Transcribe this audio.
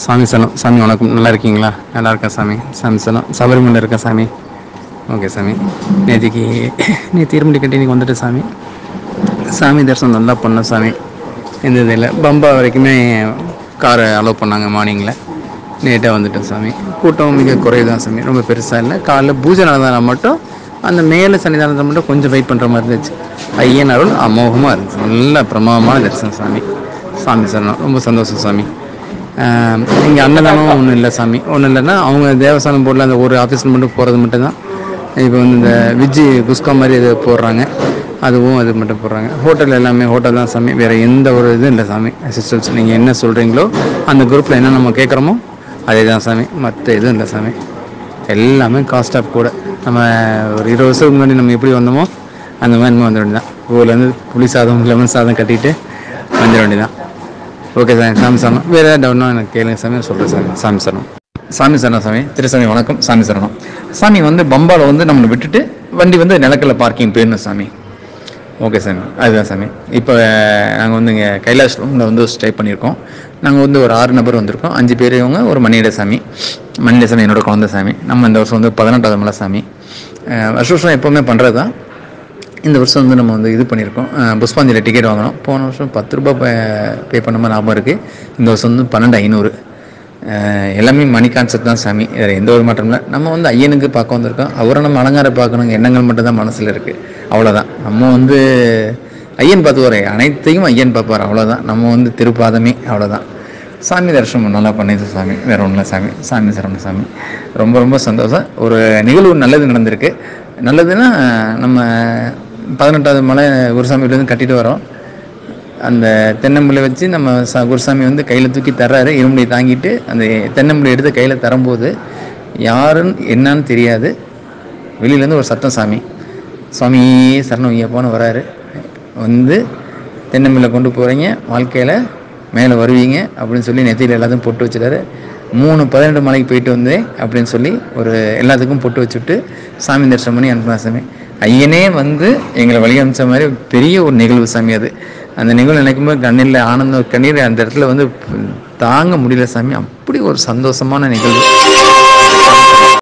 சாமி சனம் சாமி வணக்கம் நல்லா இருக்கீங்களா நல்லா இருக்கேன் சாமி சாமி சனம் சபரிமலை இருக்கேன் சாமி ஓகே சாமி நேற்றுக்கு நேற்று இருமுடி கட்டி இன்னைக்கு வந்துட்டு சாமி சாமி தரிசனம் நல்லா பண்ணோம் சாமி எந்த இது இல்லை பம்பா வரைக்குமே காரை அலோவ் பண்ணாங்க மார்னிங்கில் நேட்டாக வந்துட்டோம் சாமி கூட்டம் மிக குறைவு தான் சாமி ரொம்ப பெருசாக இல்லை காலைல பூஜை நடந்தால் மட்டும் அந்த மேலே சன்னிதானத்தை மட்டும் கொஞ்சம் வெயிட் பண்ணுற மாதிரி இருந்துச்சு ஐயன் அருள் அமோகமாக இருந்துச்சு நல்ல பிரமாதமான தரிசனம் சாமி சாமி சரணம் ரொம்ப சந்தோஷம் சாமி இங்கே அன்னதானம் ஒன்றும் இல்லை சாமி ஒன்றும் இல்லைன்னா அவங்க தேவஸ்தானம் போர்டில் அந்த ஒரு ஆஃபீஸில் மட்டும் போகிறது மட்டும்தான் இப்போ வந்து இந்த விஜி குஸ்கா மாதிரி இது போடுறாங்க அதுவும் அது மட்டும் போடுறாங்க ஹோட்டல் எல்லாமே ஹோட்டல் தான் சாமி வேறு எந்த ஒரு இதுவும் இல்லை சாமி அசிஸ்டன்ஸ் நீங்கள் என்ன சொல்கிறீங்களோ அந்த குரூப்பில் என்ன நம்ம கேட்குறோமோ அதே தான் சாமி மற்ற எதுவும் இல்லை சாமி எல்லாமே காஸ்ட் ஆஃப் கூட நம்ம ஒரு இருபது வருஷத்துக்கு முன்னாடி நம்ம எப்படி வந்தோமோ அந்த மாதிரி நம்ம வந்துட வேண்டியதான் ஊர்லேருந்து புளி சாதம் லெமன் சாதம் கட்டிட்டு வந்துட வேண்டியதான் ஓகே சாமி சாமி சரணம் வேறு ஏதாவது டவுட்னா எனக்கு கேளுங்க சாமி சொல்கிறேன் சாமி சாமி சரணம் சாமி சரணம் சாமி திருசாமி வணக்கம் சாமி சரணம் சாமி வந்து பம்பாவில் வந்து நம்மளை விட்டுட்டு வண்டி வந்து நிலக்கல்ல பார்க்கிங் போயிடணும் சாமி ஓகே சாமி அதுதான் சாமி இப்போ நாங்கள் வந்து இங்கே கைலாஷ் ரூமில் வந்து ஸ்டே பண்ணியிருக்கோம் நாங்கள் வந்து ஒரு ஆறு நபர் வந்திருக்கோம் அஞ்சு பேர் இவங்க ஒரு மணியிட சாமி மணியிட சாமி என்னோட குழந்தை சாமி நம்ம இந்த வருஷம் வந்து பதினெட்டாவது மலை சாமி அஹ் வருஷ வருஷம் எப்போவுமே பண்ணுறது தான் இந்த வருஷம் வந்து நம்ம வந்து இது பண்ணியிருக்கோம் அஹ் புஷ்பாஞ்சலி டிக்கெட் வாங்கினோம் போன வருஷம் பத்து ரூபாய் பே பண்ண மாதிரி ஞாபகம் இருக்குது இந்த வருஷம் வந்து பன்னெண்டு ஐநூறு அஹ் எல்லாமே மணி கான்செப்ட் தான் சாமி வேறு எந்த ஒரு மாற்றம் இல்லை நம்ம வந்து ஐயனுக்கு பார்க்க வந்திருக்கோம் அவரை நம்ம அலங்கார பார்க்கணுங்க எண்ணங்கள் மட்டும் தான் மனசில் இருக்குது அவ்வளோதான் நம்ம வந்து ஐயன் பார்த்து வர அனைத்தையும் ஐயன் பார்ப்பார் அவ்வளோதான் நம்ம வந்து திருப்பாதமே அவ்வளோதான் சாமி தரிசனம் நல்லா பண்ணிது சாமி வேற ஒன்றும் இல்லை சாமி சாமி சரவண சாமி ரொம்ப ரொம்ப சந்தோஷம் ஒரு நிகழ்வு நல்லது நடந்திருக்கு நல்லதுன்னா நம்ம பதினெட்டாவது மலை குருசாமியிலேருந்து கட்டிட்டு வரோம் அந்த தென்னம்பிள்ளை வச்சு நம்ம ச குருசாமி வந்து கையில் தூக்கி தர்றாரு இருமுடி தாங்கிட்டு அந்த தென்னம்பிள்ளை எடுத்து கையில் தரும்போது யாருன்னு என்னன்னு தெரியாது வெளியிலேருந்து ஒரு சத்தம் சாமி சுவாமி சரணம் ஐயப்பான்னு வராரு வந்து தென்னம்பிள்ளை கொண்டு போகிறீங்க வாழ்க்கையில் மேலே வருவீங்க அப்படின்னு சொல்லி நெத்தியில் எல்லாத்தையும் பொட்டு வச்சுட்டாரு மூணு பதினெட்டு மலைக்கு போயிட்டு வந்தேன் அப்படின்னு சொல்லி ஒரு எல்லாத்துக்கும் பொட்டு வச்சுட்டு சாமி தரிசனம் பண்ணி அனுப்பினா சாமி ஐயனே வந்து எங்களை வழி அனுப்பிச்ச மாதிரி பெரிய ஒரு நிகழ்வு சாமி அது அந்த நிகழ்வு நினைக்கும் போது கண்ணில் ஆனந்தம் கண்ணீர் அந்த இடத்துல வந்து தாங்க முடியல சாமி அப்படி ஒரு சந்தோஷமான நிகழ்வு